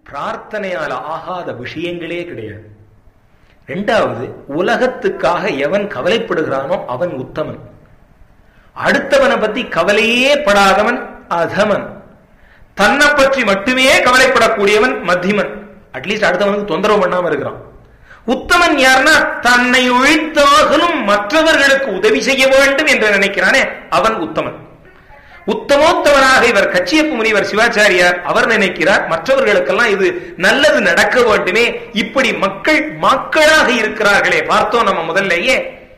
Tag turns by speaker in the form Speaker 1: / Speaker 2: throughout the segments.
Speaker 1: பிரார்த்தனையால ஆகாத விஷயங்களே கிடையாது ரெண்டாவது உலகத்துக்காக எவன் கவலைப்படுகிறானோ அவன் உத்தமன் அடுத்தவனை பத்தி கவலையே படாதவன் அதமன் தன்னை பற்றி மட்டுமே கவலைப்படக்கூடியவன் மத்தியமன் அட்லீஸ்ட் அடுத்தவனுக்கு தொந்தரவு பண்ணாம இருக்கிறான் உத்தமன் யாருன்னா தன்னை ஒழித்தாகலும் மற்றவர்களுக்கு உதவி செய்ய வேண்டும் என்று நினைக்கிறானே அவன் உத்தமன் உத்தமோத்தமனாக இவர் கச்சியப்பு முனிவர் சிவாச்சாரியார் அவர் நினைக்கிறார் மற்றவர்களுக்கெல்லாம் இது நல்லது நடக்க வேண்டுமே இப்படி மக்கள் மக்களாக இருக்கிறார்களே பார்த்தோம் நம்ம முதல்லயே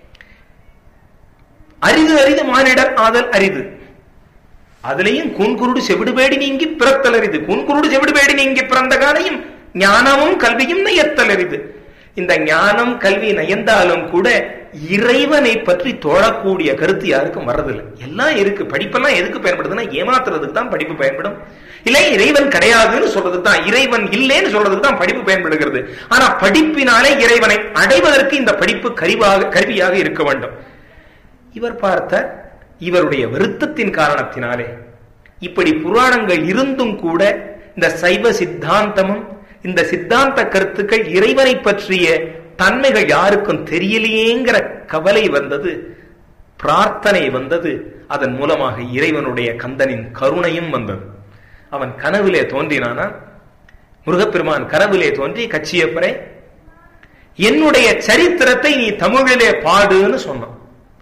Speaker 1: அரிது அரிது மானிடர் ஆதல் அரிது அதுலயும் கூன்குருடு செவிடுபேடி நீங்கி பிறத்தல் அரிது கூன்குருடு செவிடுபேடி நீங்கி பிறந்த காலையும் ஞானமும் கல்வியும் நயத்தல் அரிது இந்த ஞானம் கல்வி நயந்தாலும் கூட இறைவனை பற்றி தோழக்கூடிய கருத்து யாருக்கும் வர்றதில்லை எல்லாம் இருக்கு படிப்பெல்லாம் எதுக்கு பயன்படுதுன்னா ஏமாத்துறதுக்கு தான் படிப்பு பயன்படும் இல்லை இறைவன் கிடையாதுன்னு சொல்றதுக்கு தான் இறைவன் இல்லைன்னு சொல்றதுக்கு தான் படிப்பு பயன்படுகிறது ஆனா படிப்பினாலே இறைவனை அடைவதற்கு இந்த படிப்பு கருவாக கருவியாக இருக்க வேண்டும் இவர் பார்த்த இவருடைய வருத்தத்தின் காரணத்தினாலே இப்படி புராணங்கள் இருந்தும் கூட இந்த சைவ சித்தாந்தமும் இந்த சித்தாந்த கருத்துக்கள் இறைவனை பற்றிய தன்மைகள் யாருக்கும் தெரியலையேங்கிற கவலை வந்தது பிரார்த்தனை வந்தது அதன் மூலமாக இறைவனுடைய கந்தனின் கருணையும் வந்தது அவன் கனவிலே தோன்றினானா முருகப்பெருமான் கனவிலே தோன்றி கச்சியப்பரை என்னுடைய சரித்திரத்தை நீ தமிழிலே பாடுன்னு சொன்னான்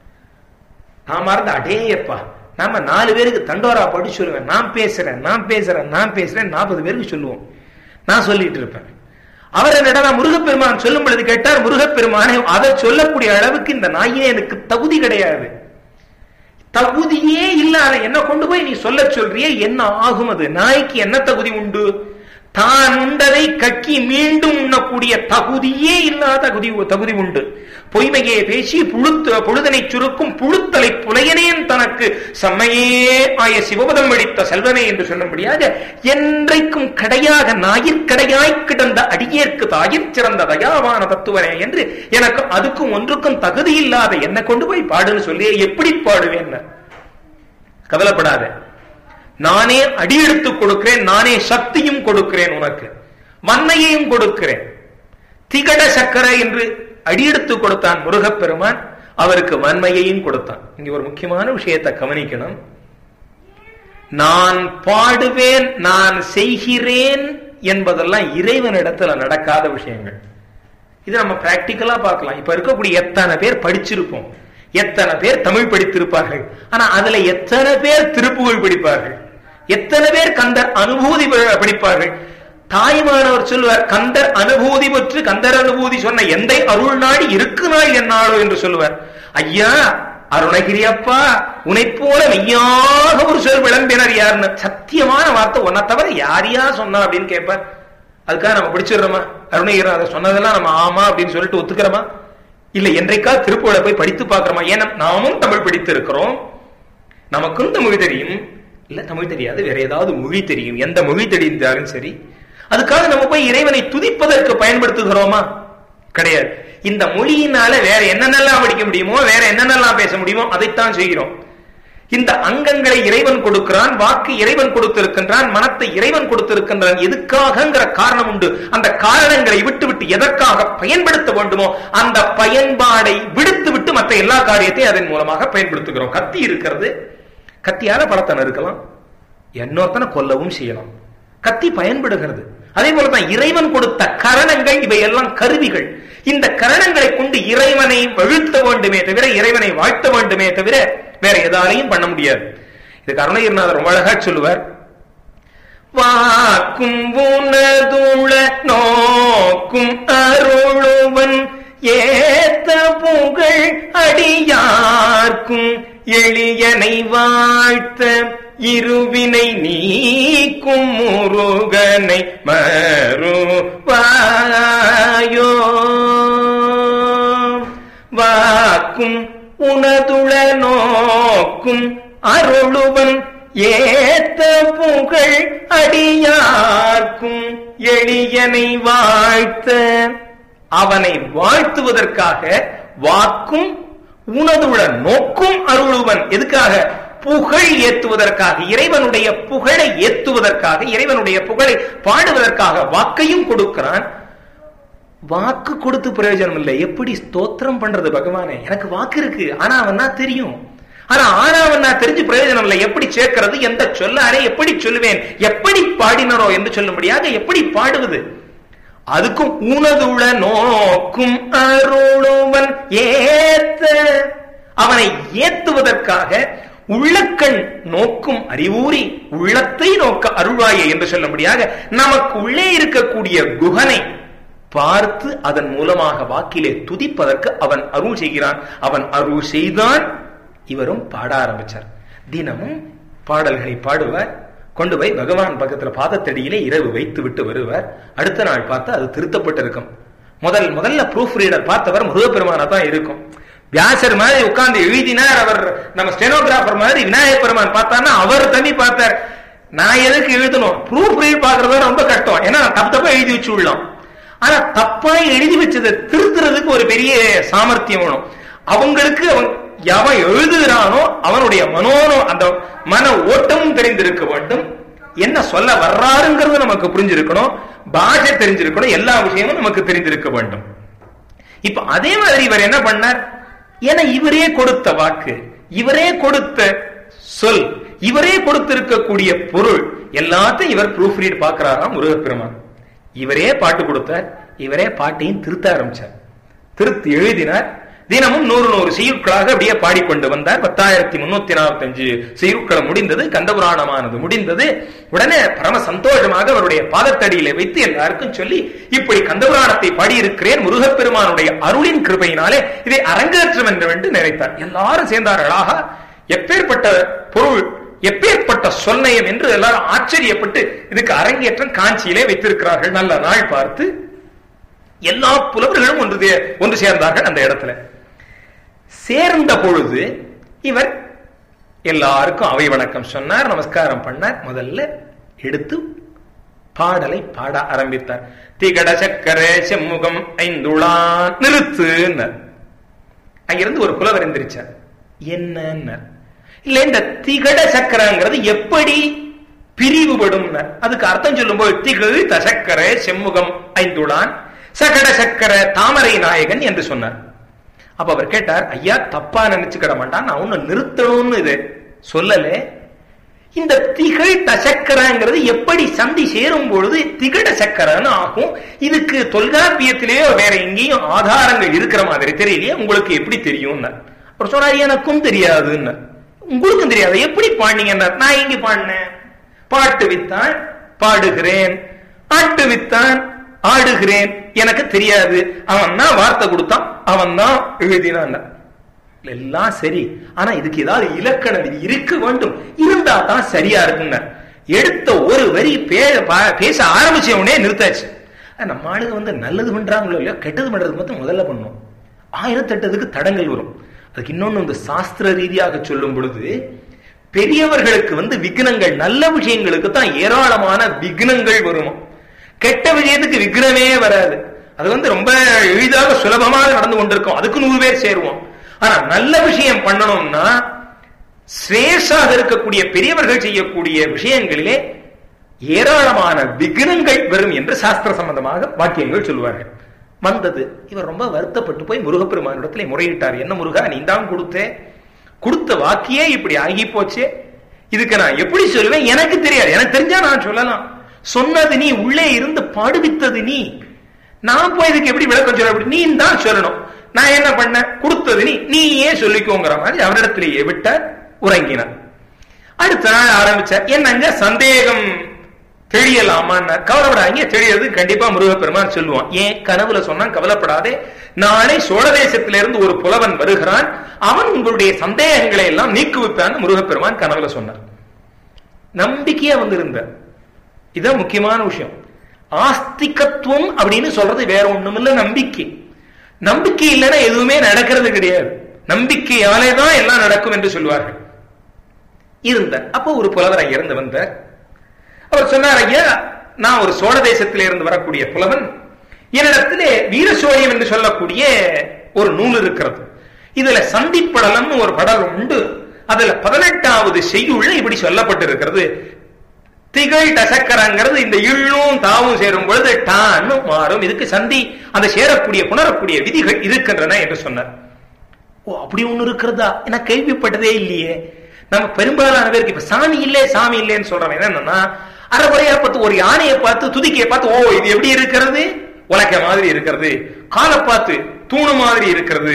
Speaker 1: நான் மறந்து அடேயப்பா நாம நாலு பேருக்கு தண்டோரா பாட்டு சொல்லுவேன் நான் பேசுறேன் நான் பேசுறேன் நான் பேசுறேன் நாற்பது பேருக்கு சொல்லுவோம் நான் சொல்லிட்டு இருப்பேன் அவர் என்னடா முருகப்பெருமான் சொல்லும் பொழுது கேட்டார் முருகப்பெருமானை அதை சொல்லக்கூடிய அளவுக்கு இந்த நாயே எனக்கு தகுதி கிடையாது தகுதியே இல்லாத என்ன கொண்டு போய் நீ சொல்ல சொல்றிய என்ன ஆகும் அது நாய்க்கு என்ன தகுதி உண்டு தான் உண்டதை கக்கி மீண்டும் உண்ணக்கூடிய தகுதியே இல்லாத தகுதி தகுதி உண்டு பொய்மையே பேசி புழுத்து பொழுதனை சுருக்கும் புழுத்தலை புலையனேன் தனக்கு செம்மையே ஆய சிவபதம் வெடித்த செல்வனே என்று சொல்லும்படியாக என்றைக்கும் கடையாக ஞாயிற்கடையாய் கிடந்த அடியேற்கு தாயிற் சிறந்த தயாவான தத்துவனே என்று எனக்கு அதுக்கும் ஒன்றுக்கும் தகுதி இல்லாத என்ன கொண்டு போய் பாடுன்னு சொல்லி எப்படி பாடுவேன் கவலைப்படாத நானே அடியெடுத்து கொடுக்கிறேன் நானே சக்தியும் கொடுக்கிறேன் உனக்கு மண்ணையையும் கொடுக்கிறேன் திகட சக்கர என்று அடியெடுத்து கொடுத்தான் முருகப்பெருமான் அவருக்கு வன்மையையும் கொடுத்தான் இங்க ஒரு முக்கியமான விஷயத்தை கவனிக்கணும் நான் பாடுவேன் நான் செய்கிறேன் என்பதெல்லாம் இறைவனிடத்துல நடக்காத விஷயங்கள் இது நம்ம பிராக்டிக்கலா பார்க்கலாம் இப்ப இருக்கக்கூடிய எத்தனை பேர் படிச்சிருப்போம் எத்தனை பேர் தமிழ் படித்திருப்பார்கள் ஆனா அதுல எத்தனை பேர் திருப்புகழ் படிப்பார்கள் எத்தனை பேர் கந்தர் அனுபூதி படிப்பார்கள் தாய்மானவர் சொல்லுவார் கந்தர் அனுபூதி பற்று கந்தர் அனுபூதி சொன்ன எந்த அருள் நாடி இருக்கு நாள் என்னாளோ என்று சொல்லுவார் ஐயா அருணகிரி அப்பா உனை போல மெய்யாக ஒரு சொல் விளம்பினர் யாருன்னு சத்தியமான வார்த்தை உன்னை தவிர யார் யார் சொன்னா அப்படின்னு கேட்பார் அதுக்காக நம்ம பிடிச்சிடுறோமா அருணகிரி அதை சொன்னதெல்லாம் நம்ம ஆமா அப்படின்னு சொல்லிட்டு ஒத்துக்கிறோமா இல்ல என்றைக்கா திருப்புகளை போய் படித்து பார்க்கிறோமா ஏன்னா நாமும் தமிழ் படித்து இருக்கிறோம் நமக்கும் தமிழ் தெரியும் இல்ல தமிழ் தெரியாது வேற ஏதாவது மொழி தெரியும் எந்த மொழி தெரிந்தாலும் சரி அதுக்காக நம்ம போய் இறைவனை துதிப்பதற்கு பயன்படுத்துகிறோமா கிடையாது இந்த மொழியினால வேற என்னென்னலாம் படிக்க முடியுமோ வேற என்னென்னலாம் பேச முடியுமோ அதைத்தான் செய்கிறோம் இந்த அங்கங்களை இறைவன் கொடுக்கிறான் வாக்கு இறைவன் கொடுத்திருக்கின்றான் மனத்தை இறைவன் கொடுத்திருக்கின்றான் எதுக்காகங்கிற காரணம் உண்டு அந்த காரணங்களை விட்டு விட்டு எதற்காக பயன்படுத்த வேண்டுமோ அந்த பயன்பாடை விடுத்து விட்டு மற்ற எல்லா காரியத்தையும் அதன் மூலமாக பயன்படுத்துகிறோம் கத்தி இருக்கிறது கத்தியால பழத்தனை இருக்கலாம் இன்னொருத்தனை கொல்லவும் செய்யலாம் கத்தி பயன்படுகிறது அதே போலதான் இறைவன் கொடுத்த கரணங்கள் இவை எல்லாம் கருவிகள் இந்த கரணங்களை கொண்டு இறைவனை வழுத்த வேண்டுமே தவிர இறைவனை வாழ்த்த வேண்டுமே தவிர வேற எதாலையும் பண்ண முடியாது இது கருணகிரிநாதர் ரொம்ப அழகா சொல்லுவார் வாக்கும் உனதுள நோக்கும் அருளுவன் ஏத்த புகழ் அடியார்க்கும் எளியனை வாழ்த்த இருவினை நீக்கும் முருகனை மறுவாயோ வாக்கும் உனதுள நோக்கும் அருளுவன் ஏத்த புகழ் அடியார்க்கும் எளியனை வாழ்த்த அவனை வாழ்த்துவதற்காக வாக்கும் உனதுள நோக்கும் அருளுவன் எதுக்காக புகழ் ஏத்துவதற்காக இறைவனுடைய புகழை ஏத்துவதற்காக இறைவனுடைய புகழை பாடுவதற்காக வாக்கையும் கொடுக்கிறான் வாக்கு கொடுத்து பிரயோஜனம் இல்லை எப்படி ஸ்தோத்திரம் பண்றது பகவானே எனக்கு வாக்கு இருக்கு ஆனா அவன் தான் தெரியும் ஆனா ஆனாவன் நான் தெரிஞ்சு பிரயோஜனம் இல்லை எப்படி சேர்க்கிறது எந்த சொல்லாரே எப்படி சொல்லுவேன் எப்படி பாடினரோ என்று சொல்லும்படியாக எப்படி பாடுவது அதுக்கும் உனதுள்ள நோக்கும் அருளுவன் ஏத்த அவனை ஏத்துவதற்காக உள்ளக்கண் நோக்கும் அறிவூறி உள்ளத்தை நோக்க அருள்வாயே என்று சொல்லும்படியாக நமக்கு உள்ளே இருக்கக்கூடிய குகனை பார்த்து அதன் மூலமாக வாக்கிலே துதிப்பதற்கு அவன் அருள் செய்கிறான் அவன் அருள் செய்தான் இவரும் பாட ஆரம்பிச்சார் தினமும் பாடல்களை பாடுவார் கொண்டு போய் பகவான் பக்கத்துல பாதத்தடியிலே இரவு வைத்து விட்டு வருவார் அடுத்த நாள் பார்த்தா அது திருத்தப்பட்டிருக்கும் முதல் முதல்ல ப்ரூஃப் ரீடர் பார்த்தவர் முருகப்பெருமானா தான் இருக்கும் வியாசர் மாதிரி உட்கார்ந்து எழுதினார் அவர் நம்ம ஸ்டெனோகிராஃபர் மாதிரி விநாயகர் பெருமான் பார்த்தார்னா அவர் தனி பார்த்தார் நான் எதுக்கு எழுதணும் ப்ரூஃப் ரீட் பாக்குறது ரொம்ப கஷ்டம் ஏன்னா தப்பு தப்பா எழுதி வச்சு விடலாம் ஆனா தப்பா எழுதி வச்சதை திருத்துறதுக்கு ஒரு பெரிய சாமர்த்தியம் வேணும் அவங்களுக்கு அவன் எவன் எழுதுகிறானோ அவனுடைய மனோனோ அந்த மன ஓட்டமும் தெரிந்திருக்க வேண்டும் என்ன சொல்ல வர்றாருங்கிறது நமக்கு புரிஞ்சிருக்கணும் பாஷை தெரிஞ்சிருக்கணும் எல்லா விஷயமும் நமக்கு தெரிந்திருக்க வேண்டும் இப்ப அதே மாதிரி இவர் என்ன பண்ணார் ஏன்னா இவரே கொடுத்த வாக்கு இவரே கொடுத்த சொல் இவரே கொடுத்திருக்கக்கூடிய பொருள் எல்லாத்தையும் இவர் ப்ரூஃப் ரீட் பார்க்கிறாராம் முருகப்பெருமான் இவரே பாட்டு கொடுத்தார் இவரே பாட்டையும் திருத்த ஆரம்பிச்சார் திருத்தி எழுதினார் தினமும் நூறு நூறு செய்யுட்களாக அப்படியே பாடிக்கொண்டு வந்தார் பத்தாயிரத்தி முன்னூத்தி நாற்பத்தி அஞ்சு செய்யுட்களை முடிந்தது கந்தபுராணமானது முடிந்தது உடனே பரம சந்தோஷமாக அவருடைய பாதத்தடியில வைத்து எல்லாருக்கும் சொல்லி இப்படி கந்தபுராணத்தை பாடியிருக்கிறேன் முருகப்பெருமானுடைய அருளின் கிருபையினாலே இதை அரங்கேற்றம் என்று வென்று நினைத்தார் எல்லாரும் சேர்ந்தார்களாக எப்பேற்பட்ட பொருள் எப்பேற்பட்ட சொன்னயம் என்று எல்லாரும் ஆச்சரியப்பட்டு இதுக்கு அரங்கேற்றம் காஞ்சியிலே வைத்திருக்கிறார்கள் நல்ல நாள் பார்த்து எல்லா புலவர்களும் ஒன்று ஒன்று சேர்ந்தார்கள் அந்த இடத்துல சேர்ந்த பொழுது இவர் எல்லாருக்கும் அவை வணக்கம் சொன்னார் நமஸ்காரம் பண்ணார் முதல்ல எடுத்து பாடலை பாட ஆரம்பித்தார் திகட சக்கர செம்முகம் ஐந்துளான் நிறுத்துன்னார் அங்கிருந்து ஒரு புலவர் எந்திரிச்சார் என்னன்னார் இல்ல இந்த திகட சக்கரங்கிறது எப்படி பிரிவுபடும் அதுக்கு அர்த்தம் சொல்லும்போது திகழ் தசக்கர செம்முகம் ஐந்துளான் சகட சக்கர தாமரை நாயகன் என்று சொன்னார் அப்ப அவர் கேட்டார் ஐயா தப்பா நினைச்சுக்கிட மாட்டான் நான் ஒண்ணு நிறுத்தணும்னு இது சொல்லல இந்த திகழ் தசக்கரங்கிறது எப்படி சந்தி சேரும் பொழுது திகட சக்கரன்னு ஆகும் இதுக்கு தொல்காப்பியத்திலேயோ வேற எங்கேயும் ஆதாரங்கள் இருக்கிற மாதிரி தெரியலையே உங்களுக்கு எப்படி தெரியும் அவர் சொன்னார் எனக்கும் தெரியாதுன்னு உங்களுக்கும் தெரியாது எப்படி பாடினீங்க நான் எங்க பாடினேன் பாட்டு வித்தான் பாடுகிறேன் ஆட்டு வித்தான் ஆடுகிறேன் எனக்கு தெரியாது அவன் தான் வார்த்தை கொடுத்தான் அவன் தான் எழுதினான் எல்லாம் சரி ஆனா இதுக்கு ஏதாவது இலக்கண விதி இருக்க வேண்டும் இருந்தா தான் சரியா இருக்குங்க எடுத்த ஒரு வரி பேச ஆரம்பிச்ச உடனே நிறுத்தாச்சு நம்ம ஆளுங்க வந்து நல்லது பண்றாங்களோ இல்லையோ கெட்டது பண்றது மட்டும் முதல்ல பண்ணும் ஆயிரத்தெட்டதுக்கு தடங்கள் வரும் அதுக்கு இன்னொன்னு இந்த சாஸ்திர ரீதியாக சொல்லும் பொழுது பெரியவர்களுக்கு வந்து விக்னங்கள் நல்ல விஷயங்களுக்கு தான் ஏராளமான விக்னங்கள் வருமா கெட்ட விஷயத்துக்கு விக்னமே வராது அது வந்து ரொம்ப எளிதாக சுலபமாக நடந்து கொண்டிருக்கும் அதுக்கு நூறு பேர் சேருவோம் ஆனா நல்ல விஷயம் பண்ணணும்னா சிரேஷாக இருக்கக்கூடிய பெரியவர்கள் செய்யக்கூடிய விஷயங்களிலே ஏராளமான விக்னங்கள் வரும் என்று சாஸ்திர சம்பந்தமாக வாக்கியங்கள் சொல்லுவார்கள் வந்தது இவர் ரொம்ப வருத்தப்பட்டு போய் முருகப்பெருமானிடத்துல முறையிட்டார் என்ன முருகா நீ தான் கொடுத்தே கொடுத்த வாக்கியே இப்படி ஆகி போச்சே இதுக்கு நான் எப்படி சொல்லுவேன் எனக்கு தெரியாது எனக்கு தெரிஞ்சா நான் சொல்லலாம் சொன்னது நீ உள்ளே இருந்து பாடுவித்தது நீ நான் போய் இதுக்கு எப்படி விளக்கம் சொல்ல நீ தான் சொல்லணும் நான் என்ன பண்ண கொடுத்தது நீ நீ ஏன் சொல்லிக்கோங்கிற மாதிரி அவரிடத்திலேயே விட்டார் உறங்கினார் அடுத்த நாள் ஆரம்பிச்சார் என்னங்க சந்தேகம் தெரியலாமான்னு கவலைப்படாதீங்க தெரியறது கண்டிப்பா முருகப்பெருமான் சொல்லுவான் ஏன் கனவுல சொன்னான் கவலைப்படாதே நாளை சோழ தேசத்திலிருந்து ஒரு புலவன் வருகிறான் அவன் உங்களுடைய சந்தேகங்களை எல்லாம் நீக்குவிப்பான்னு முருகப்பெருமான் கனவுல சொன்னார் நம்பிக்கையா வந்திருந்த இதுதான் முக்கியமான விஷயம் ஆஸ்திகத்துவம் அப்படின்னு சொல்றது வேற ஒண்ணும் இல்ல நம்பிக்கை நம்பிக்கை இல்லைன்னா எதுவுமே நடக்கிறது கிடையாது நம்பிக்கையாலே தான் எல்லாம் நடக்கும் என்று சொல்வார்கள் இருந்த அப்போ ஒரு புலவர் இறந்து வந்தார் அவர் சொன்னார் ஐயா நான் ஒரு சோழ தேசத்திலே இருந்து வரக்கூடிய புலவன் என்னிடத்திலே வீரசோழியம் என்று சொல்லக்கூடிய ஒரு நூல் இருக்கிறது இதுல சந்திப்படலம்னு ஒரு படல் உண்டு அதுல பதினெட்டாவது செய்யுள்ள இப்படி சொல்லப்பட்டிருக்கிறது திகழ் டசக்கரங்கிறது இந்த இள்ளும் தாவும் சேரும் பொழுது டான்னு மாறும் இதுக்கு சந்தி அந்த சேரக்கூடிய புணரக்கூடிய விதிகள் இருக்கின்றன என்று சொன்னார் ஓ அப்படி ஒண்ணு இருக்கிறதா நான் கேள்விப்பட்டதே இல்லையே நம்ம பெரும்பாலான பேருக்கு இப்ப சாமி இல்லே சாமி இல்லேன்னு சொல்றவன் என்னன்னா அரைகுறையா பார்த்து ஒரு யானையை பார்த்து துதிக்கையை பார்த்து ஓ இது எப்படி இருக்கிறது உலக்க மாதிரி இருக்கிறது காலை பார்த்து தூணு மாதிரி இருக்கிறது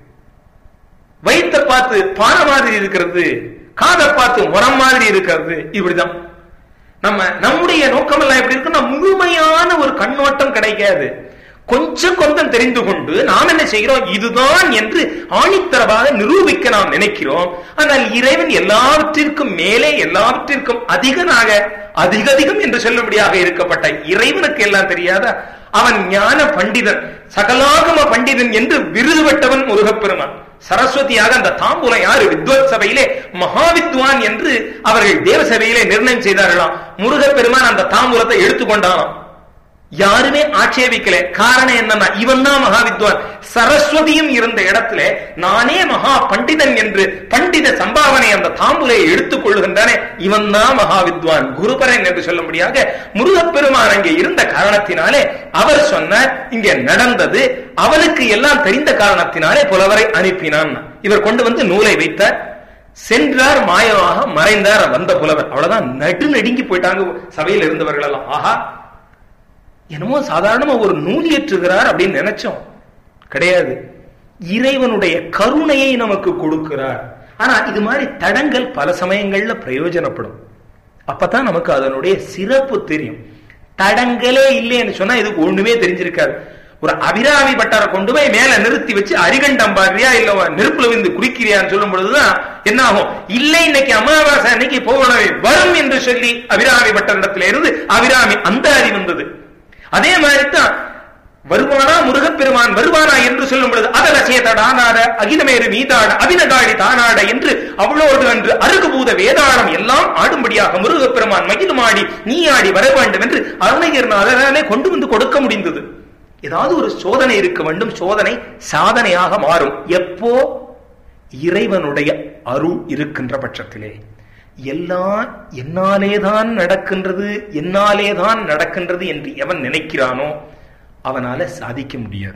Speaker 1: வயிற்ற பார்த்து பானை மாதிரி இருக்கிறது காதை பார்த்து முறம் மாதிரி இருக்கிறது இப்படிதான் நம்ம நம்முடைய நோக்கம் எல்லாம் எப்படி இருக்குன்னா முழுமையான ஒரு கண்ணோட்டம் கிடைக்காது கொஞ்சம் கொஞ்சம் தெரிந்து கொண்டு நாம் என்ன செய்கிறோம் இதுதான் என்று ஆணித்தரமாக நிரூபிக்க நாம் நினைக்கிறோம் ஆனால் இறைவன் எல்லாவற்றிற்கும் மேலே எல்லாவற்றிற்கும் அதிகனாக அதிக அதிகம் என்று சொல்லும்படியாக இருக்கப்பட்ட இறைவனுக்கு எல்லாம் தெரியாத அவன் ஞான பண்டிதன் சகலாகம பண்டிதன் என்று விருது பெற்றவன் முருகப்பெருமான் சரஸ்வதியாக அந்த தாம்பூலம் யாரு வித்வத் சபையிலே மகாவித்வான் என்று அவர்கள் தேவ சபையிலே நிர்ணயம் செய்தார்களாம் முருகப்பெருமான் அந்த தாம்பூலத்தை எடுத்துக்கொண்டானாம் யாருமே ஆட்சேபிக்கல காரணம் என்னன்னா இவன் தான் மகாவித்வான் சரஸ்வதியும் இருந்த இடத்துல நானே மகா பண்டிதன் என்று பண்டித சம்பாவனை அந்த தாம்புலையை எடுத்துக் கொள்ளுகின்றானே இவன் தான் மகாவித்வான் குருபரன் என்று சொல்லும்படியாக முருகப்பெருமான் அங்கே இருந்த காரணத்தினாலே அவர் சொன்னார் இங்கே நடந்தது அவனுக்கு எல்லாம் தெரிந்த காரணத்தினாலே புலவரை அனுப்பினான் இவர் கொண்டு வந்து நூலை வைத்தார் சென்றார் மாயமாக மறைந்தார் வந்த புலவர் அவ்வளவுதான் நடு நடுங்கி போயிட்டாங்க சபையில் இருந்தவர்கள் எல்லாம் ஆஹா என்னமோ சாதாரணமா ஒரு நூல் ஏற்றுகிறார் அப்படின்னு நினைச்சோம் கிடையாது இறைவனுடைய கருணையை நமக்கு கொடுக்கிறார் ஆனா இது மாதிரி தடங்கள் பல சமயங்கள்ல பிரயோஜனப்படும் அப்பதான் நமக்கு அதனுடைய சிறப்பு தெரியும் தடங்களே இல்லைன்னு சொன்னா இதுக்கு ஒண்ணுமே தெரிஞ்சிருக்காது ஒரு அபிராமி பட்டாரை கொண்டு போய் மேல நிறுத்தி வச்சு அரிகண்டம் பாடுறியா இல்ல நெருப்புல விழுந்து குடிக்கிறியான்னு சொல்லும் பொழுதுதான் என்ன ஆகும் இல்லை இன்னைக்கு அமாவாசை அன்னைக்கு போகணவை வரும் என்று சொல்லி அபிராமி பட்டரிடத்துல இருந்து அபிராமி அந்த அறி வந்தது அதே மாதிரி தான் வருவானா முருகப்பெருமான் வருவானா என்று சொல்லும் பொழுது அதல சேதடானாட அகிலமேறு மீதாட அபினகாடி தானாட என்று அவ்வளோடு அன்று அருகுபூத வேதாளம் எல்லாம் ஆடும்படியாக முருகப்பெருமான் மகிழுமாடி நீ ஆடி வர வேண்டும் என்று அருணகிரிநாதனாலே கொண்டு வந்து கொடுக்க முடிந்தது ஏதாவது ஒரு சோதனை இருக்க வேண்டும் சோதனை சாதனையாக மாறும் எப்போ இறைவனுடைய அருள் இருக்கின்ற பட்சத்திலே எல்லாம் என்னாலேதான் நடக்கின்றது என்னாலேதான் நடக்கின்றது என்று எவன் நினைக்கிறானோ அவனால சாதிக்க முடியாது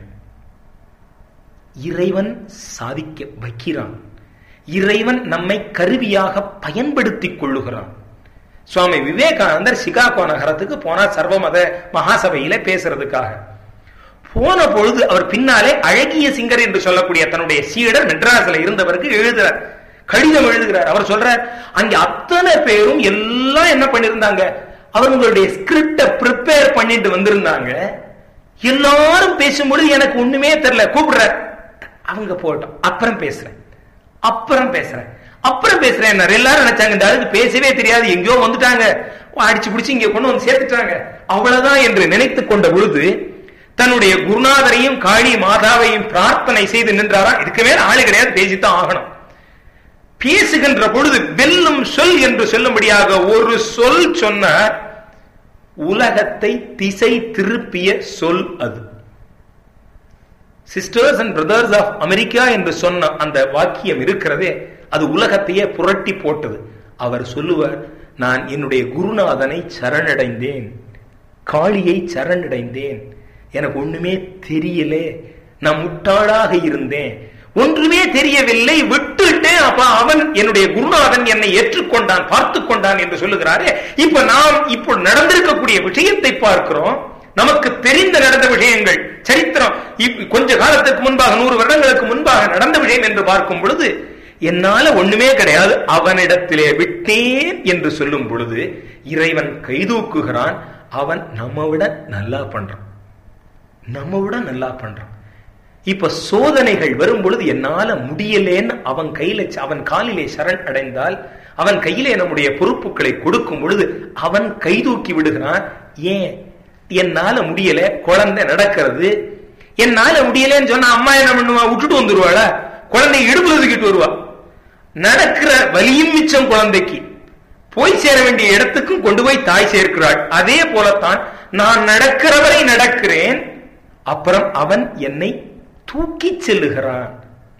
Speaker 1: இறைவன் சாதிக்க வைக்கிறான் இறைவன் நம்மை கருவியாக பயன்படுத்திக் கொள்ளுகிறான் சுவாமி விவேகானந்தர் சிகாகோ நகரத்துக்கு போனார் சர்வமத மகாசபையில பேசுறதுக்காக போன பொழுது அவர் பின்னாலே அழகிய சிங்கர் என்று சொல்லக்கூடிய தன்னுடைய சீடர் மெட்ராஸ்ல இருந்தவருக்கு எழுதுறார் கடிதம் எழுதுகிறார் அவர் சொல்றார் அங்க அத்தனை பேரும் எல்லாம் என்ன பண்ணிருந்தாங்க அவங்களுடைய ஸ்கிரிப்ட ப்ரிப்பேர் பண்ணிட்டு வந்திருந்தாங்க எல்லாரும் பேசும்பொழுது எனக்கு ஒண்ணுமே தெரியல கூப்பிடுற அவங்க போட்டோம் அப்புறம் பேசுறேன் அப்புறம் பேசுறேன் அப்புறம் பேசுறேன் எல்லாரும் நினைச்சாங்க இந்த ஆளுக்கு பேசவே தெரியாது எங்கேயோ வந்துட்டாங்க அடிச்சு பிடிச்சு இங்க கொண்டு வந்து சேர்த்துட்டாங்க அவ்வளவுதான் என்று நினைத்து கொண்ட பொழுது தன்னுடைய குருநாதரையும் காளி மாதாவையும் பிரார்த்தனை செய்து நின்றாரா இதுக்கு மேல ஆளு கிடையாது பேசித்தான் ஆகணும் பேசுகின்ற பொழுது வெல்லும் சொல் என்று சொல்லும்படியாக ஒரு சொல் சொன்னார் உலகத்தை திசை திருப்பிய சொல் அது sisters and brothers of America என்று சொன்ன அந்த வாக்கியம் இருக்கிறதே அது உலகத்தையே புரட்டி போட்டது அவர் சொல்லுவார் நான் என்னுடைய குருநாதனை சரணடைந்தேன் காளியை சரணடைந்தேன் எனக்கு ஒண்ணுமே தெரியலே நான் முட்டாளாக இருந்தேன் ஒன்றுமே தெரியவில்லை விட்டுட்டேன் அப்ப அவன் என்னுடைய குருநாதன் என்னை ஏற்றுக்கொண்டான் பார்த்து கொண்டான் என்று சொல்லுகிறாரே இப்ப நாம் இப்போ நடந்திருக்கக்கூடிய விஷயத்தை பார்க்கிறோம் நமக்கு தெரிந்த நடந்த விஷயங்கள் சரித்திரம் கொஞ்ச காலத்துக்கு முன்பாக நூறு வருடங்களுக்கு முன்பாக நடந்த விஷயம் என்று பார்க்கும் பொழுது என்னால ஒண்ணுமே கிடையாது அவனிடத்திலே விட்டேன் என்று சொல்லும் பொழுது இறைவன் கைதூக்குகிறான் அவன் நம்ம விட நல்லா பண்றான் நம்ம விட நல்லா பண்றான் இப்ப சோதனைகள் வரும் பொழுது என்னால முடியலேன்னு அவன் கையில அவன் காலிலே சரண் அடைந்தால் அவன் கையிலே நம்முடைய பொறுப்புகளை கொடுக்கும் பொழுது அவன் கைதூக்கி விடுகிறான் ஏன் என்னால முடியல குழந்தை நடக்கிறது என்னால முடியலன்னு சொன்னா அம்மா என்ன பண்ணுவா விட்டுட்டு வந்துருவாள குழந்தை இடுப்புல தூக்கிட்டு வருவா நடக்கிற வலியும் மிச்சம் குழந்தைக்கு போய் சேர வேண்டிய இடத்துக்கும் கொண்டு போய் தாய் சேர்க்கிறாள் அதே போலத்தான் நான் நடக்கிறவரை நடக்கிறேன் அப்புறம் அவன் என்னை தூக்கி செல்லுகிறான்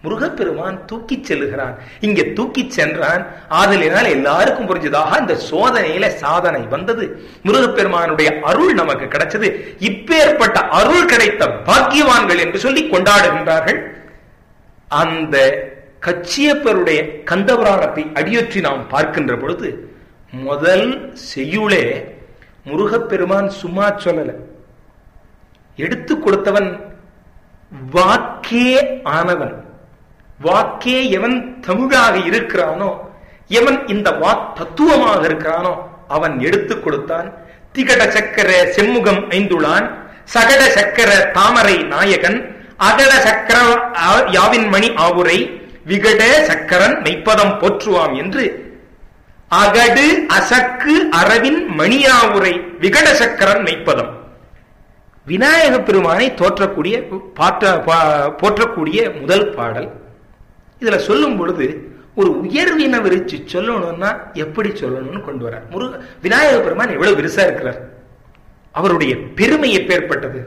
Speaker 1: முருகப்பெருமான் தூக்கி செல்லுகிறான் இங்க தூக்கி சென்றான் ஆதலினால் எல்லாருக்கும் புரிஞ்சதாக இந்த சோதனையில சாதனை வந்தது முருகப்பெருமானுடைய அருள் நமக்கு கிடைச்சது இப்பேற்பட்ட அருள் கிடைத்த பாக்கியவான்கள் என்று சொல்லி கொண்டாடுகின்றார்கள் அந்த கச்சியப்பருடைய கந்தபுராணத்தை அடியொற்றி நாம் பார்க்கின்ற பொழுது முதல் செய்யுளே முருகப்பெருமான் சும்மா சொல்லல எடுத்து கொடுத்தவன் வாக்கே ஆனவன் வாக்கே எவன் தமிழாக இருக்கிறானோ எவன் இந்த வாக் தத்துவமாக இருக்கிறானோ அவன் எடுத்து கொடுத்தான் திகட சக்கர செம்முகம் ஐந்துளான் சகட சக்கர தாமரை நாயகன் அகட சக்கர யாவின் மணி ஆவுரை விகட சக்கரன் மெய்ப்பதம் போற்றுவாம் என்று அகடு அசக்கு அரவின் மணியாவுரை விகட சக்கரன் மெய்ப்பதம் விநாயக பெருமானை தோற்றக்கூடிய போற்றக்கூடிய முதல் பாடல் இதுல சொல்லும் பொழுது ஒரு உயர்வின விரிச்சு சொல்லணும்னா எப்படி சொல்லணும்னு கொண்டு வர முருக விநாயக பெருமான் எவ்வளவு விரிசா இருக்கிறார் அவருடைய பெருமை எப்பேற்பட்டது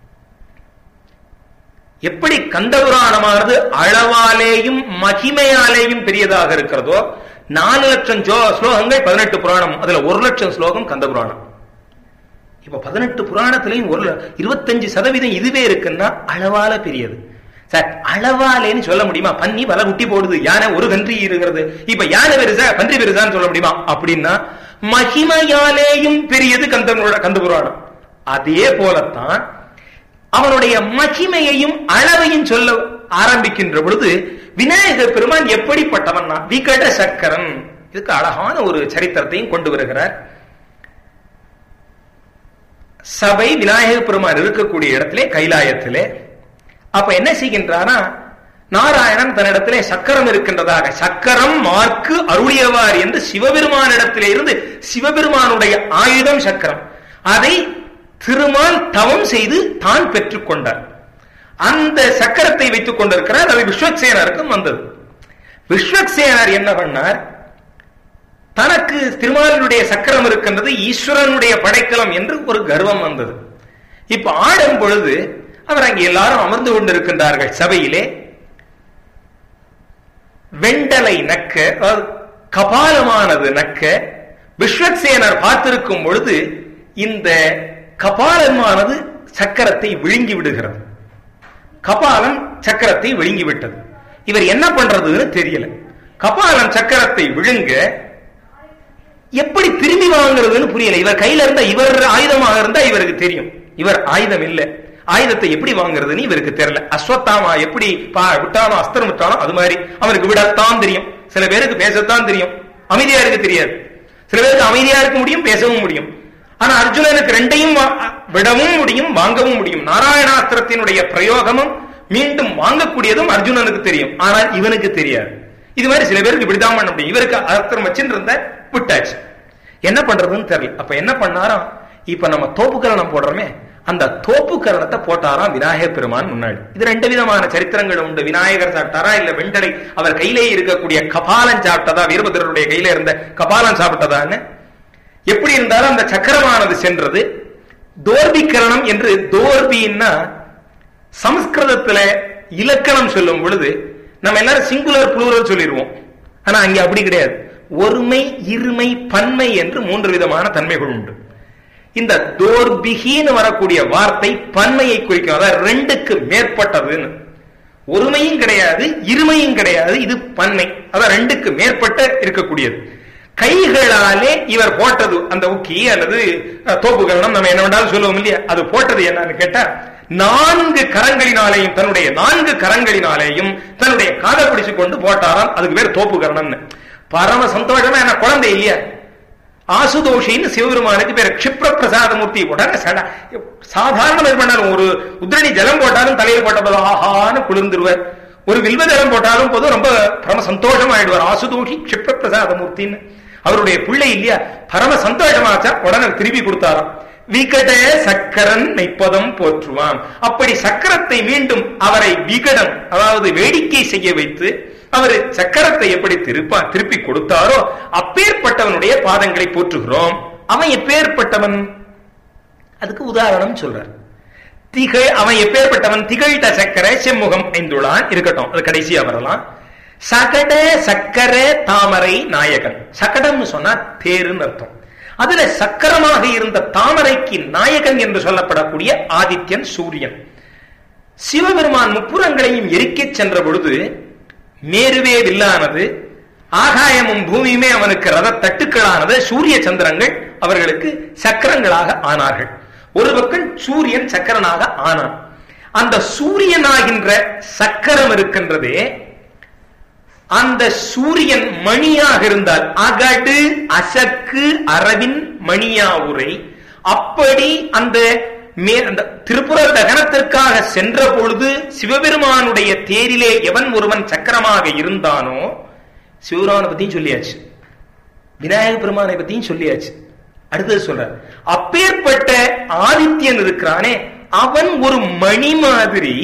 Speaker 1: எப்படி கந்தபுராணமானது அளவாலேயும் மகிமையாலேயும் பெரியதாக இருக்கிறதோ நாலு லட்சம் ஸ்லோகங்கள் பதினெட்டு புராணம் அதுல ஒரு லட்சம் ஸ்லோகம் கந்தபுராணம் இப்ப பதினெட்டு புராணத்திலையும் ஒரு இருபத்தஞ்சு சதவீதம் இதுவே இருக்குன்னா அளவால பெரியது சார் அளவாலேன்னு சொல்ல முடியுமா பன்னி பல குட்டி போடுது யானை ஒரு கன்றி இருக்கிறது இப்ப யானை பெருசா பன்றி பெருசான்னு சொல்ல முடியுமா அப்படின்னா மகிமையாலேயும் பெரியது கந்த கந்த புராணம் அதே போலத்தான் அவனுடைய மகிமையையும் அளவையும் சொல்ல ஆரம்பிக்கின்ற பொழுது விநாயகர் பெருமான் எப்படிப்பட்டவன்னா விகட சக்கரன் இதுக்கு அழகான ஒரு சரித்திரத்தையும் கொண்டு வருகிறார் சபை விநாயக பெருமான் இருக்கக்கூடிய இடத்திலே கைலாயத்திலே அப்ப என்ன செய்கின்றாரா நாராயணன் தன்னிடத்திலே சக்கரம் இருக்கின்றதாக சக்கரம் மார்க்கு அருளியவார் என்று சிவபெருமானிடத்திலே இருந்து சிவபெருமானுடைய ஆயுதம் சக்கரம் அதை திருமால் தவம் செய்து தான் பெற்றுக் கொண்டார் அந்த சக்கரத்தை வைத்துக் கொண்டிருக்கிறார் அது விஸ்வக்சேனருக்கும் வந்தது விஸ்வக்சேனர் என்ன பண்ணார் தனக்கு திருமாலினுடைய சக்கரம் இருக்கின்றது ஈஸ்வரனுடைய படைக்கலம் என்று ஒரு கர்வம் வந்தது இப்ப ஆடும் பொழுது அவர் அங்கே எல்லாரும் அமர்ந்து கொண்டிருக்கின்றார்கள் சபையிலே வெண்டலை நக்க கபாலமானது நக்க விஸ்வக்சேனர் பார்த்திருக்கும் பொழுது இந்த கபாலமானது சக்கரத்தை விழுங்கி விடுகிறது கபாலன் சக்கரத்தை விழுங்கி விட்டது இவர் என்ன பண்றதுன்னு தெரியல கபாலன் சக்கரத்தை விழுங்க எப்படி திரும்பி வாங்குறதுன்னு புரியல இவர் கையில இருந்தா இவர் ஆயுதமாக இருந்தா இவருக்கு தெரியும் இவர் ஆயுதம் இல்ல ஆயுதத்தை எப்படி வாங்குறதுன்னு இவருக்கு தெரியல அஸ்வத்தாமா எப்படி விட்டானோ அஸ்திரம் விட்டானோ அது மாதிரி அவருக்கு விடத்தான் தெரியும் சில பேருக்கு பேசத்தான் தெரியும் அமைதியா இருக்க தெரியாது சில பேருக்கு அமைதியா இருக்க முடியும் பேசவும் முடியும் ஆனா அர்ஜுனனுக்கு ரெண்டையும் விடவும் முடியும் வாங்கவும் முடியும் நாராயணாஸ்திரத்தினுடைய பிரயோகமும் மீண்டும் வாங்கக்கூடியதும் அர்ஜுனனுக்கு தெரியும் ஆனால் இவனுக்கு தெரியாது இது மாதிரி சில பேருக்கு இப்படிதான் பண்ண முடியும் இவருக்கு அஸ்திரம் வச்சுட்டு இருந்த விட்டாச்சு என்ன பண்றதுன்னு தெரியல அப்ப என்ன பண்ணாராம் இப்ப நம்ம தோப்பு கரணம் போடுறோமே அந்த தோப்பு கரணத்தை போட்டாராம் விநாயகர் பெருமான் முன்னாடி இது ரெண்டு விதமான சரித்திரங்கள் உண்டு விநாயகர் சாப்பிட்டாரா இல்ல வெண்டலை அவர் கையிலே இருக்கக்கூடிய கபாலன் சாப்பிட்டதா வீரபத்ரனுடைய கையில இருந்த கபாலன் சாப்பிட்டதான்னு எப்படி இருந்தாலும் அந்த சக்கரமானது சென்றது தோர்பிக்கரணம் என்று தோர்பின்னா சமஸ்கிருதத்துல இலக்கணம் சொல்லும் பொழுது நம்ம எல்லாரும் சிங்குலர் புளூரல் சொல்லிடுவோம் ஆனா அங்க அப்படி கிடையாது ஒருமை இருமை பன்மை என்று மூன்று விதமான தன்மைகள் உண்டு இந்த தோர்பிகின்னு வரக்கூடிய வார்த்தை பன்மையை குறிக்கும் அதாவது ரெண்டுக்கு மேற்பட்டதுன்னு ஒருமையும் கிடையாது இருமையும் கிடையாது இது பன்மை அதான் ரெண்டுக்கு மேற்பட்ட இருக்கக்கூடியது கைகளாலே இவர் போட்டது அந்த உக்கி அல்லது தோப்பு கரணம் நம்ம என்ன வேண்டாலும் சொல்லுவோம் இல்லையா அது போட்டது என்னன்னு கேட்டா நான்கு கரங்களினாலேயும் தன்னுடைய நான்கு கரங்களினாலேயும் தன்னுடைய காதை பிடிச்சு கொண்டு போட்டாராம் அதுக்கு பேர் தோப்பு கரணம்னு பரம சந்தோஷமா என்ன குழந்தை இல்லையா ஆசுதோஷின்னு சிவபெருமானுக்கு பேர் கஷிப்ர பிரசாதமூர்த்தி உடனே சட சாதாரண இது பண்ணாலும் ஒரு உதிரணி ஜலம் போட்டாலும் தலையில் போட்ட போதும் ஆஹான்னு குளிர்ந்துருவார் ஒரு வில்வ ஜலம் போட்டாலும் போதும் ரொம்ப பரம சந்தோஷம் ஆயிடுவார் ஆசுதோஷி கஷிப்ர பிரசாதமூர்த்தின்னு அவருடைய பிள்ளை இல்லையா பரம சந்தோஷமாச்சா உடனே திருப்பி கொடுத்தாராம் விகட சக்கரன் மெய்ப்பதம் போற்றுவான் அப்படி சக்கரத்தை மீண்டும் அவரை விகடம் அதாவது வேடிக்கை செய்ய வைத்து அவர் சக்கரத்தை எப்படி திருப்பா திருப்பி கொடுத்தாரோ அப்பேற்பட்டவனுடைய பாதங்களை போற்றுகிறோம் அவன் எப்பேற்பட்டவன் அதுக்கு உதாரணம் சொல்றார் திகழ் அவன் எப்பேற்பட்டவன் திகழ்த சக்கர செம்முகம் ஐந்துளான் இருக்கட்டும் அது கடைசியா வரலாம் சகட சக்கர தாமரை நாயகன் சகடம்னு சொன்னா தேருன்னு அர்த்தம் அதுல சக்கரமாக இருந்த தாமரைக்கு நாயகன் என்று சொல்லப்படக்கூடிய ஆதித்யன் சூரியன் சிவபெருமான் முப்புறங்களையும் எரிக்கச் சென்ற பொழுது மேருவே வில்லானது ஆகாயமும் பூமியுமே அவனுக்கு ரத தட்டுக்களானது சூரிய சந்திரங்கள் அவர்களுக்கு சக்கரங்களாக ஆனார்கள் ஒரு பக்கம் சூரியன் சக்கரனாக ஆனான் அந்த சூரியனாகின்ற சக்கரம் இருக்கின்றதே அந்த சூரியன் மணியாக இருந்தால் அகடு அசக்கு அரவின் மணியா உரை அப்படி அந்த மே அந்த திருப்புர தகனத்திற்காக சென்ற பொழுது சிவபெருமானுடைய தேரிலே எவன் ஒருவன் சக்கரமாக இருந்தானோ சிவபெருமானை பத்தியும் சொல்லியாச்சு விநாயக பெருமானை பத்தியும் சொல்லியாச்சு அடுத்தது சொல்ற அப்பேற்பட்ட ஆதித்யன் இருக்கிறானே அவன் ஒரு மணி மாதிரி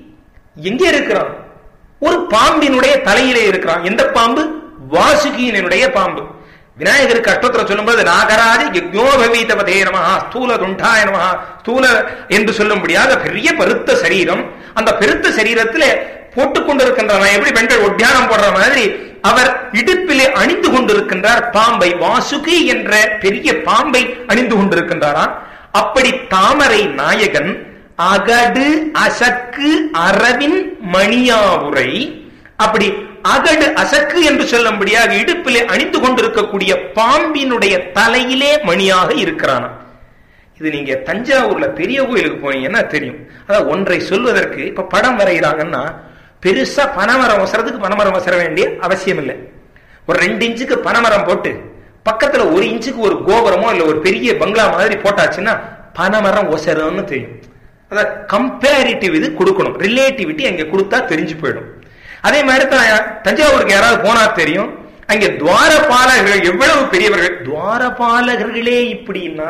Speaker 1: எங்க இருக்கிறான் ஒரு பாம்பினுடைய தலையிலே இருக்கிறான் எந்த பாம்பு வாசுகியினுடைய பாம்பு விநாயகருக்கு அஷ்டோத்திரம் சொல்லும்போது நாகராஜ யஜ்ஞோபவீதபதே நமஹா ஸ்தூல துண்டாய நமஹா ஸ்தூல என்று சொல்ல முடியாத பெரிய பெருத்த சரீரம் அந்த பெருத்த சரீரத்திலே போட்டுக் கொண்டிருக்கின்றன எப்படி பெண்கள் ஒட்டியானம் போடுற மாதிரி அவர் இடுப்பிலே அணிந்து கொண்டிருக்கின்றார் பாம்பை வாசுகி என்ற பெரிய பாம்பை அணிந்து கொண்டிருக்கின்றாராம் அப்படி தாமரை நாயகன் அகடு அசக்கு அரவின் மணியாவுரை அப்படி அகடு அசக்கு என்று சொல்லும்படியாக இடுப்பிலே அணிந்து கொண்டிருக்கக்கூடிய பாம்பினுடைய தலையிலே மணியாக இருக்கிறானா இது நீங்க தஞ்சாவூர்ல பெரிய கோயிலுக்கு போனீங்கன்னா தெரியும் அதாவது ஒன்றை சொல்வதற்கு இப்ப படம் வரைகிறாங்கன்னா பெருசா பனைமரம் வசறதுக்கு பனைமரம் வசர வேண்டிய அவசியம் இல்லை ஒரு ரெண்டு இன்ச்சுக்கு பனைமரம் போட்டு பக்கத்துல ஒரு இன்ச்சுக்கு ஒரு கோபுரமோ இல்ல ஒரு பெரிய பங்களா மாதிரி போட்டாச்சுன்னா பனைமரம் ஒசரம்னு தெரியும் அதாவது கம்பேரிட்டிவ் இது கொடுக்கணும் ரிலேட்டிவிட்டி அங்க கொடுத்தா தெரிஞ்சு போயிடும் அதே மாதிரி தான் தஞ்சாவூருக்கு யாராவது போனா தெரியும் அங்கே துவாரபாலகர்கள் எவ்வளவு பெரியவர்கள் துவாரபாலகர்களே இப்படின்னா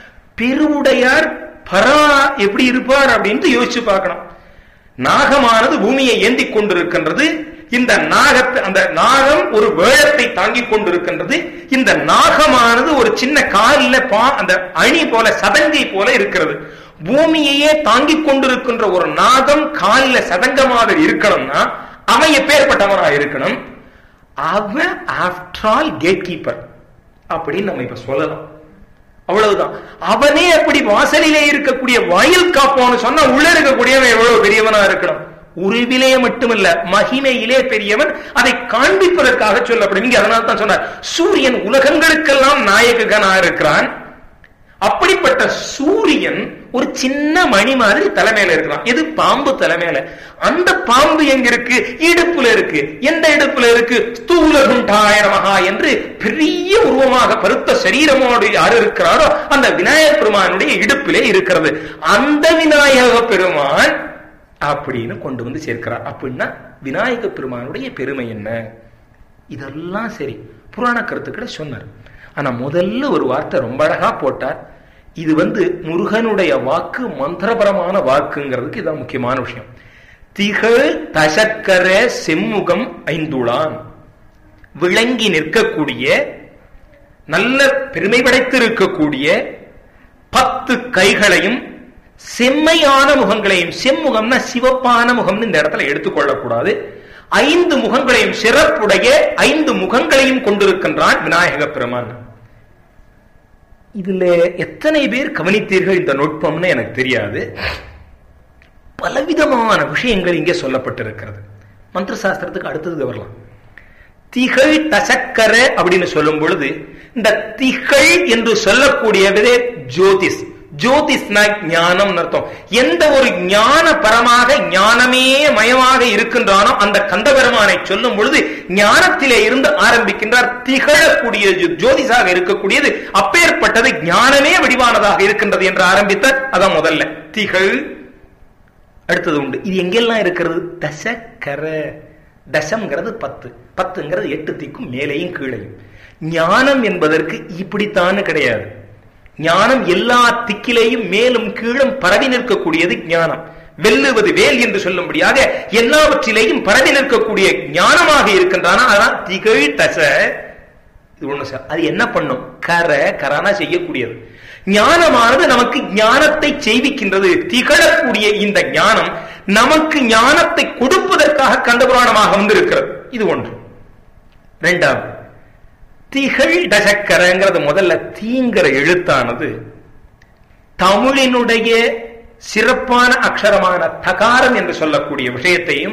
Speaker 1: பெருவுடையார் பரா எப்படி இருப்பார் அப்படின்ட்டு யோசிச்சு பார்க்கணும் நாகமானது பூமியை ஏந்தி கொண்டிருக்கின்றது இந்த நாகத்தை அந்த நாகம் ஒரு வேழத்தை தாங்கிக் கொண்டிருக்கின்றது இந்த நாகமானது ஒரு சின்ன காலில் பா அந்த அணி போல சதங்கை போல இருக்கிறது பூமியையே தாங்கிக் கொண்டிருக்கின்ற ஒரு நாகம் காலில் சதங்க மாதிரி இருக்கணும்னா அவன் எப்பேற்பட்டவனா இருக்கணும் அவன் ஆஃப்டர் ஆல் கேட் கீப்பர் அப்படின்னு நம்ம இப்ப சொல்லலாம் அவ்வளவுதான் அவனே அப்படி வாசலிலே இருக்கக்கூடிய வாயில் காப்போன்னு சொன்னா உள்ள இருக்கக்கூடியவன் எவ்வளவு பெரியவனா இருக்கணும் உருவிலே மட்டுமல்ல மகிமையிலே பெரியவன் அதை காண்பிப்பதற்காக சொல்லப்படும் இங்க அதனால தான் சொன்னார் சூரியன் உலகங்களுக்கெல்லாம் நாயகனா இருக்கிறான் அப்படிப்பட்ட சூரியன் ஒரு சின்ன மணி மாதிரி தலைமையில இருக்கலாம் எது பாம்பு தலைமையில அந்த பாம்பு எங்க இருக்கு இடுப்புல இருக்கு எந்த இடுப்புல இருக்கு ஸ்தூல குண்டாய நமகா என்று பெரிய உருவமாக பருத்த சரீரமோடு யார் இருக்கிறாரோ அந்த விநாயக பெருமானுடைய இடுப்பிலே இருக்கிறது அந்த விநாயக பெருமான் அப்படின்னு கொண்டு வந்து சேர்க்கிறார் அப்படின்னா விநாயக பெருமானுடைய பெருமை என்ன இதெல்லாம் சரி புராண கருத்துக்களை சொன்னார் ஆனா முதல்ல ஒரு வார்த்தை ரொம்ப அழகா போட்டார் இது வந்து முருகனுடைய வாக்கு மந்திரபரமான வாக்குங்கிறதுக்கு இதான் முக்கியமான விஷயம் திகழ் தசக்கர செம்முகம் ஐந்துளான் விளங்கி நிற்கக்கூடிய நல்ல பெருமை படைத்திருக்கக்கூடிய பத்து கைகளையும் செம்மையான முகங்களையும் செம்முகம்னா சிவப்பான முகம்னு இந்த இடத்துல எடுத்துக்கொள்ளக்கூடாது ஐந்து முகங்களையும் சிறப்புடைய ஐந்து முகங்களையும் கொண்டிருக்கின்றான் விநாயக பெருமான் இதுல எத்தனை பேர் கவனித்தீர்கள் இந்த நுட்பம்னு எனக்கு தெரியாது பலவிதமான விஷயங்கள் இங்கே சொல்லப்பட்டிருக்கிறது மந்திர சாஸ்திரத்துக்கு அடுத்தது வரலாம் திகழ் தசக்கர அப்படின்னு சொல்லும் பொழுது இந்த திகழ் என்று சொல்லக்கூடியவதே ஜோதிஷ் ஜோதிஷ்னா ஞானம் அர்த்தம் எந்த ஒரு ஞான பரமாக ஞானமே மயமாக இருக்கின்றானோ அந்த கந்தபெருமானை சொல்லும் பொழுது ஞானத்திலே இருந்து ஆரம்பிக்கின்றார் திகழக்கூடிய ஜோதிஷாக இருக்கக்கூடியது அப்பேற்பட்டது ஞானமே வடிவானதாக இருக்கின்றது என்று ஆரம்பித்தார் அதான் முதல்ல திகழ் அடுத்தது உண்டு இது எங்கெல்லாம் இருக்கிறது தசக்கர தசம்ங்கிறது பத்து பத்துங்கிறது எட்டு திக்கும் மேலேயும் கீழையும் ஞானம் என்பதற்கு இப்படித்தானு கிடையாது ஞானம் எல்லா திக்கிலேயும் மேலும் கீழும் பரவி நிற்கக்கூடியது ஞானம் வெல்லுவது வேல் என்று சொல்லும்படியாக எல்லாவற்றிலேயும் பரவி நிற்கக்கூடிய ஞானமாக இருக்கின்றான அதான் திகழ் தச இது ஒண்ணு சார் அது என்ன பண்ணும் கர கரானா செய்யக்கூடியது ஞானமானது நமக்கு ஞானத்தை செய்விக்கின்றது திகழக்கூடிய இந்த ஞானம் நமக்கு ஞானத்தை கொடுப்பதற்காக கண்டபுராணமாக வந்திருக்கிறது இது ஒன்று இரண்டாவது திகழ் டசக்கரங்கிறது முதல்ல தீங்கிற எழுத்தானது தமிழினுடைய சிறப்பான அக்ஷரமான தகாரம் என்று சொல்லக்கூடிய விஷயத்தையும்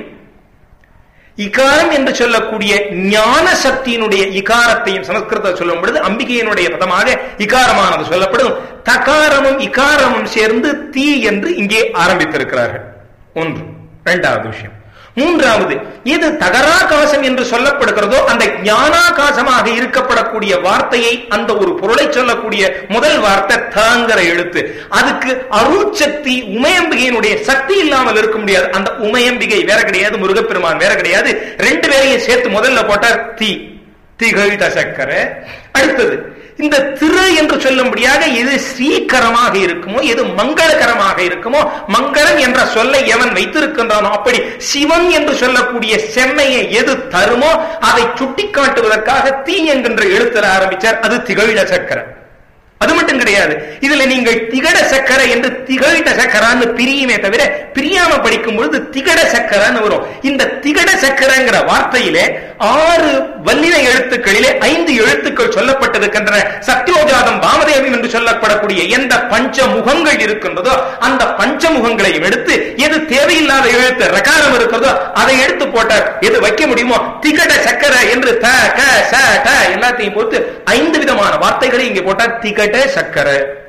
Speaker 1: இகாரம் என்று சொல்லக்கூடிய ஞான சக்தியினுடைய இகாரத்தையும் சமஸ்கிருத சொல்லும் பொழுது அம்பிகையினுடைய பதமாக இகாரமானது சொல்லப்படும் தகாரமும் இகாரமும் சேர்ந்து தீ என்று இங்கே ஆரம்பித்திருக்கிறார்கள் ஒன்று இரண்டாவது விஷயம் மூன்றாவது எது தகராகாசம் என்று சொல்லப்படுகிறதோ அந்த ஞானாகாசமாக இருக்கப்படக்கூடிய வார்த்தையை அந்த ஒரு பொருளை சொல்லக்கூடிய முதல் வார்த்தை தாங்கிற எழுத்து அதுக்கு அருள் சக்தி உமையம்பிகையினுடைய சக்தி இல்லாமல் இருக்க முடியாது அந்த உமையம்பிகை வேற கிடையாது முருகப்பெருமான் வேற கிடையாது ரெண்டு பேரையும் சேர்த்து முதல்ல போட்டார் தீ திகழ் தசக்கர அடுத்தது இந்த திரு என்று சொல்லும்படியாக எது ஸ்ரீகரமாக இருக்குமோ எது மங்களகரமாக இருக்குமோ மங்களம் என்ற சொல்லை எவன் வைத்திருக்கின்றானோ அப்படி சிவன் என்று சொல்லக்கூடிய செம்மையை எது தருமோ அதை சுட்டிக்காட்டுவதற்காக தீ என்கின்ற எழுத்தர ஆரம்பிச்சார் அது திகழ சக்கரை அது மட்டும் கிடையாது இதுல நீங்கள் திகட சக்கர என்று திகழ்ட சக்கரான்னு பிரியுமே தவிர பிரியாம படிக்கும் பொழுது திகட சக்கரான்னு வரும் இந்த திகட சக்கரங்கிற வார்த்தையிலே ஆறு வல்லின எழுத்துக்களிலே ஐந்து எழுத்துக்கள் சொல்லப்பட்டிருக்கின்றன சத்யோஜாதம் பாமதேவம் என்று சொல்லப்படக்கூடிய எந்த பஞ்ச முகங்கள் இருக்கின்றதோ அந்த பஞ்ச முகங்களையும் எடுத்து எது தேவையில்லாத எழுத்து ரகாரம் இருக்கிறதோ அதை எடுத்து போட்டார் எது வைக்க முடியுமோ திகட சக்கர என்று த க ச ட எல்லாத்தையும் போட்டு ஐந்து விதமான வார்த்தைகளை இங்கே போட்டார் திகட சக்கர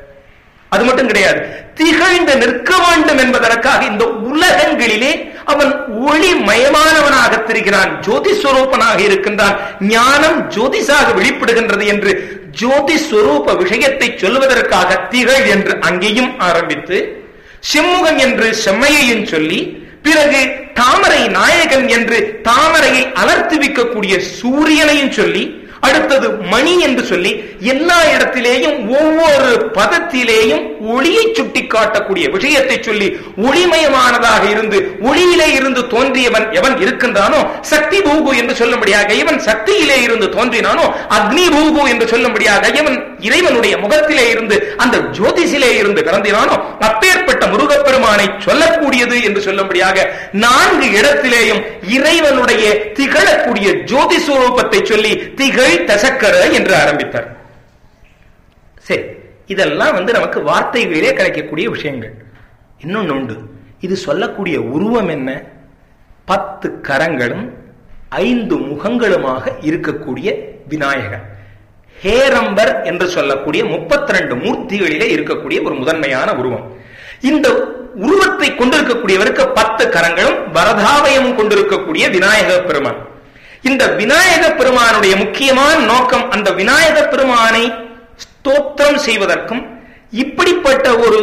Speaker 1: அது மட்டும் கிடையாது திகழ்ந்து நிற்க வேண்டும் என்பதற்காக இந்த உலகங்களிலே அவன் ஒளி மயமானவனாக திரிகிறான் ஜோதி ஸ்வரூபனாக இருக்கின்றான் ஞானம் ஜோதிஷாக வெளிப்படுகின்றது என்று ஜோதி ஸ்வரூப விஷயத்தை சொல்வதற்காக திகழ் என்று அங்கேயும் ஆரம்பித்து செம்முகம் என்று செம்மையையும் சொல்லி பிறகு தாமரை நாயகன் என்று தாமரையை அலர்த்துவிக்கக்கூடிய சூரியனையும் சொல்லி அடுத்தது மணி என்று சொல்லி எல்லா இடத்திலேயும் ஒவ்வொரு பதத்திலேயும் ஒளியை சுட்டி காட்டக்கூடிய விஷயத்தை சொல்லி ஒளிமயமானதாக இருந்து ஒளியிலே இருந்து தோன்றியவன் எவன் இருக்கின்றானோ சக்தி பூகு என்று சொல்லும்படியாக இவன் சக்தியிலே இருந்து தோன்றினானோ அக்னி பூகு என்று சொல்லும்படியாக இவன் இறைவனுடைய முகத்திலே இருந்து அந்த ஜோதிஷிலே இருந்து பிறந்தினானோ அப்பேற்பட்ட முருகப்பெருமானை சொல்லக்கூடியது என்று சொல்லும்படியாக நான்கு இடத்திலேயும் இறைவனுடைய திகழக்கூடிய ஜோதி சுரூபத்தை சொல்லி திகழ் தசக்கர என்று ஆரம்பித்தார் சரி இதெல்லாம் வந்து நமக்கு வார்த்தைகளிலே கிடைக்கக்கூடிய விஷயங்கள் இன்னொன்னு உண்டு இது சொல்லக்கூடிய உருவம் என்ன பத்து கரங்களும் ஐந்து முகங்களுமாக இருக்கக்கூடிய விநாயகர் ஹேரம்பர் என்று சொல்லக்கூடிய முப்பத்தி ரெண்டு மூர்த்திகளிலே இருக்கக்கூடிய ஒரு முதன்மையான உருவம் இந்த உருவத்தை கொண்டிருக்கக்கூடியவருக்கு பத்து கரங்களும் வரதாவயமும் கொண்டிருக்கக்கூடிய விநாயக பெருமான் இந்த விநாயக பெருமானுடைய முக்கியமான நோக்கம் அந்த விநாயக பெருமானை ஸ்தோத்திரம் செய்வதற்கும் இப்படிப்பட்ட ஒரு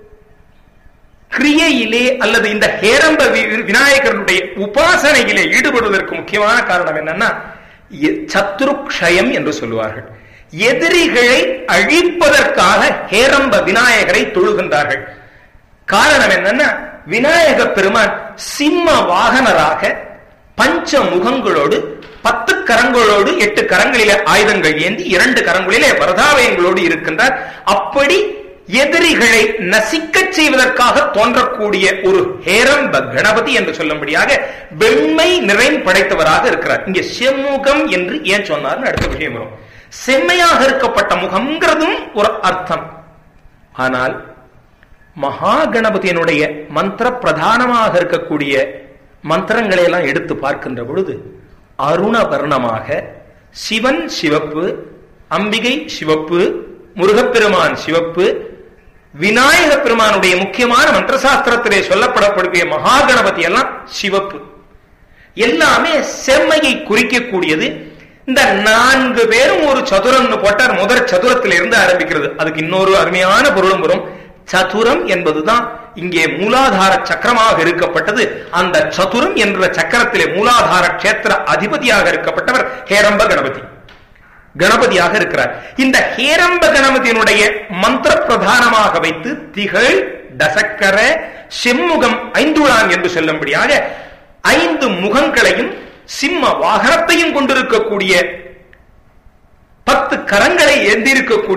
Speaker 1: கிரியையிலே அல்லது இந்த ஹேரம்ப விநாயகருடைய உபாசனையிலே ஈடுபடுவதற்கு முக்கியமான காரணம் என்னன்னா சத்ருக்ஷயம் என்று சொல்லுவார்கள் எதிரிகளை அழிப்பதற்காக ஹேரம்ப விநாயகரை தொழுகின்றார்கள் காரணம் என்னன்னா விநாயக பெருமான் சிம்ம வாகனராக பஞ்ச முகங்களோடு பத்து கரங்களோடு எட்டு கரங்களிலே ஆயுதங்கள் ஏந்தி இரண்டு கரங்களிலே வரதாவயங்களோடு இருக்கின்றார் அப்படி எதிரிகளை நசிக்க செய்வதற்காக தோன்றக்கூடிய ஒரு ஹேரம்ப கணபதி என்று சொல்லும்படியாக வெண்மை நிறைன் படைத்தவராக இருக்கிறார் இங்கே செம்முகம் என்று ஏன் சொன்னார்னு அடுத்த விஷயம் வரும் செம்மையாக இருக்கப்பட்ட முகம்ங்கிறதும் ஒரு அர்த்தம் ஆனால் மகா கணபதியினுடைய மந்திர பிரதானமாக இருக்கக்கூடிய மந்திரங்களை எல்லாம் எடுத்து பார்க்கின்ற பொழுது அருணவர்ணமாக சிவன் சிவப்பு அம்பிகை சிவப்பு முருகப்பெருமான் சிவப்பு விநாயக பெருமானுடைய முக்கியமான மந்திரசாஸ்திரத்திலே சொல்லப்படக்கூடிய மகா கணபதி எல்லாம் சிவப்பு எல்லாமே செம்மையை குறிக்கக்கூடியது இந்த நான்கு பேரும் ஒரு சதுரம்னு போட்டார் முதல் சதுரத்திலிருந்து ஆரம்பிக்கிறது அதுக்கு இன்னொரு அருமையான பொருளும் வரும் சதுரம் என்பதுதான் இங்கே மூலாதார சக்கரமாக இருக்கப்பட்டது அந்த சதுரம் என்ற சக்கரத்திலே மூலாதார கஷேத்திர அதிபதியாக இருக்கப்பட்டவர் ஹேரம்ப கணபதி கணபதியாக இருக்கிறார் இந்த ஹேரம்ப கணபதியினுடைய மந்திர பிரதானமாக வைத்து திகழ் தசக்கர செம்முகம் ஐந்துளான் என்று சொல்லும்படியாக ஐந்து முகங்களையும் சிம்ம வாகனத்தையும் கொண்டிருக்கக்கூடிய பத்து கரங்களை ஏந்திருக்கக்கூடிய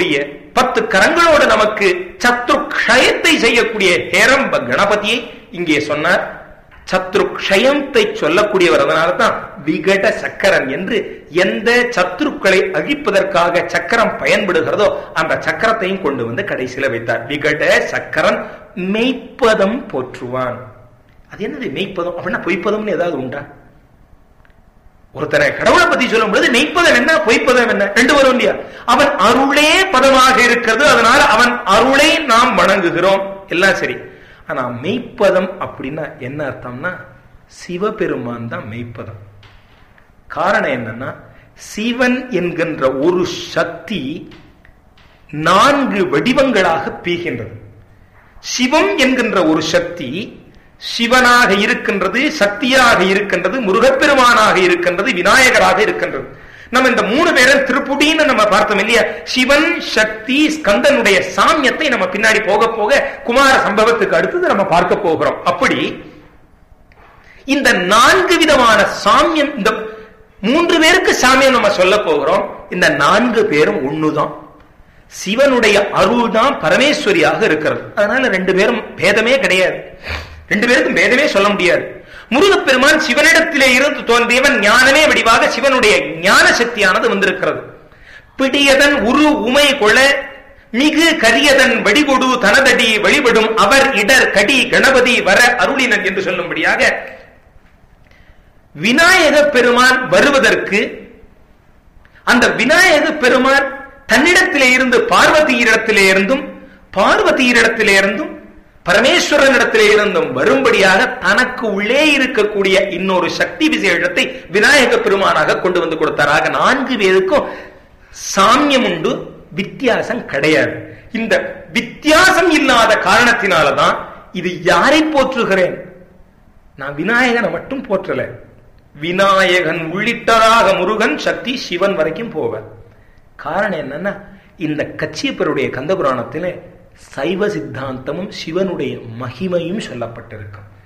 Speaker 1: பத்து கரங்களோடு நமக்கு சத்ருக்ஷயத்தை செய்யக்கூடிய ஹேரம்ப கணபதியை இங்கே சொன்னார் சத்ருக்ஷயத்தை சொல்லக்கூடியவர் அதனால தான் விகட சக்கரன் என்று எந்த சத்ருக்களை அழிப்பதற்காக சக்கரம் பயன்படுகிறதோ அந்த சக்கரத்தையும் கொண்டு வந்து கடைசியில வைத்தார் விகட சக்கரன் மெய்ப்பதம் போற்றுவான் அது என்னது மெய்ப்பதம் அப்படின்னா பொய்ப்பதம்னு ஏதாவது உண்டா ஒருத்தரை கடவுளை பத்தி சொல்லும் பொழுது மெய்ப்பதம் என்ன பொய்ப்பதம் என்ன ரெண்டு வரும் இல்லையா அவன் அருளே பதமாக இருக்கிறது அதனால அவன் அருளை நாம் வணங்குகிறோம் எல்லாம் சரி ஆனா மெய்ப்பதம் அப்படின்னா என்ன அர்த்தம்னா சிவபெருமான் தான் மெய்ப்பதம் காரணம் என்னன்னா சிவன் என்கின்ற ஒரு சக்தி நான்கு வடிவங்களாக பீகின்றது சிவம் என்கின்ற ஒரு சக்தி சிவனாக இருக்கின்றது சக்தியாக இருக்கின்றது முருகப்பெருமானாக இருக்கின்றது விநாயகராக இருக்கின்றது நம்ம இந்த மூணு பேரும் திருப்புடின்னு நம்ம பார்த்தோம் இல்லையா சிவன் சக்தி ஸ்கந்தனுடைய சாமியத்தை நம்ம பின்னாடி போக போக குமார சம்பவத்துக்கு அடுத்தது நம்ம பார்க்க போகிறோம் அப்படி இந்த நான்கு விதமான சாமியம் இந்த மூன்று பேருக்கு சாமியம் நம்ம சொல்ல போகிறோம் இந்த நான்கு பேரும் ஒண்ணுதான் சிவனுடைய அருள் தான் பரமேஸ்வரியாக இருக்கிறது அதனால ரெண்டு பேரும் பேதமே கிடையாது ரெண்டு பேருக்கும் பேதமே சொல்ல முடியாது முருகப்பெருமான் சிவனிடத்திலே இருந்து தோன்றியவன் ஞானமே வடிவாக சிவனுடைய ஞான சக்தியானது வந்திருக்கிறது பிடியதன் உரு உமை கொள மிகு கரியதன் வடிகொடு தனதடி வழிபடும் அவர் இடர் கடி கணபதி வர அருளினன் என்று சொல்லும்படியாக விநாயக பெருமான் வருவதற்கு அந்த விநாயக பெருமான் தன்னிடத்திலே இருந்து பார்வதியிடத்திலே இருந்தும் பார்வதியிடத்திலே இருந்தும் பரமேஸ்வரனிடத்திலே இருந்தும் வரும்படியாக தனக்கு உள்ளே இருக்கக்கூடிய இன்னொரு சக்தி விசேஷத்தை விநாயக பெருமானாக கொண்டு வந்து கொடுத்தாராக நான்கு பேருக்கும் சாமியம் உண்டு வித்தியாசம் கிடையாது இந்த வித்தியாசம் இல்லாத காரணத்தினாலதான் இது யாரை போற்றுகிறேன் நான் விநாயகனை மட்டும் போற்றல விநாயகன் உள்ளிட்டதாக முருகன் சக்தி சிவன் வரைக்கும் போவேன் காரணம் என்னன்னா இந்த கச்சியப்பருடைய கந்த புராணத்திலே சைவ சித்தாந்தமும் சிவனுடைய மகிமையும் சொல்லப்பட்டிருக்கும்